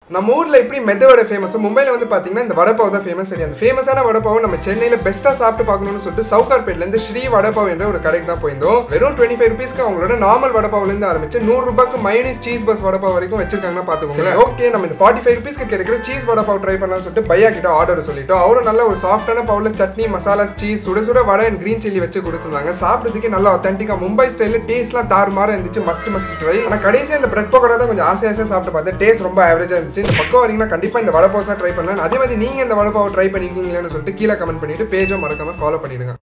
நம்ம ஊர்ல எப்படி மெத்த வடை ஃபேமஸ் மும்பைல வந்து பாத்தீங்கன்னா இந்த வடப்பாவ் தான் ஃபேமஸ் சரி அந்த ஃபேமஸான வடப்பாவை நம்ம சென்னையில பெஸ்ட்டா சாப்பிட்டு பார்க்கணும்னு சொல்லிட்டு சவுகார்பேட்ல இருந்து ஸ்ரீ வடப்பாவ் என்ற ஒரு கடைக்கு தான் போயிருந்தோம் வெறும் டுவெண்ட்டி ஃபைவ் ருபீஸ்க்கு அவங்களோட நார்மல் வடப்பாவுல இருந்து ஆரம்பிச்சு நூறு ரூபாய்க்கு மயோனிஸ் சீஸ் பஸ் வடப்பாவ் வரைக்கும் வச்சிருக்காங்கன்னா பாத்துக்கோங்க ஓகே நம்ம இந்த ஃபார்ட்டி ஃபைவ் ருபீஸ்க்கு கிடைக்கிற சீஸ் வடப்பாவ் ட்ரை பண்ணலாம்னு சொல்லிட்டு பையா கிட்ட ஆர்டர் சொல்லிட்டோம் அவரும் நல்ல ஒரு சாஃப்டான பவுல சட்னி மசாலா சீஸ் சுட சுட வடை அண்ட் கிரீன் சில்லி வச்சு கொடுத்துருந்தாங்க சாப்பிட்றதுக்கு நல்லா அத்தன்டிக்கா மும்பை ஸ்டைல டேஸ்ட்லாம் தாறுமாறா இருந்துச்சு மஸ்ட் மஸ்ட் ட்ரை ஆனா கடைசியா இந்த பிரெட் பக்கோடா தான் கொஞ்சம் ஆசை ஆசையா சாப்பிட்டு பார்த்தேன் டேஸ்ட் ரொம்ப ஆவரேஜா இருந்துச்சு இந்த பக்கம் வரீங்கன்னா கண்டிப்பா இந்த வடை ட்ரை பண்ணலாம் அதே மாதிரி நீங்க இந்த வடப்பாவை ட்ரை பண்ணிருக்கீங்களான்னு சொல்லிட்டு கீழே கமெண்ட் பண்ணிட்டு பேஜை மறக்காம ஃபாலோ பண்ணிடுங்க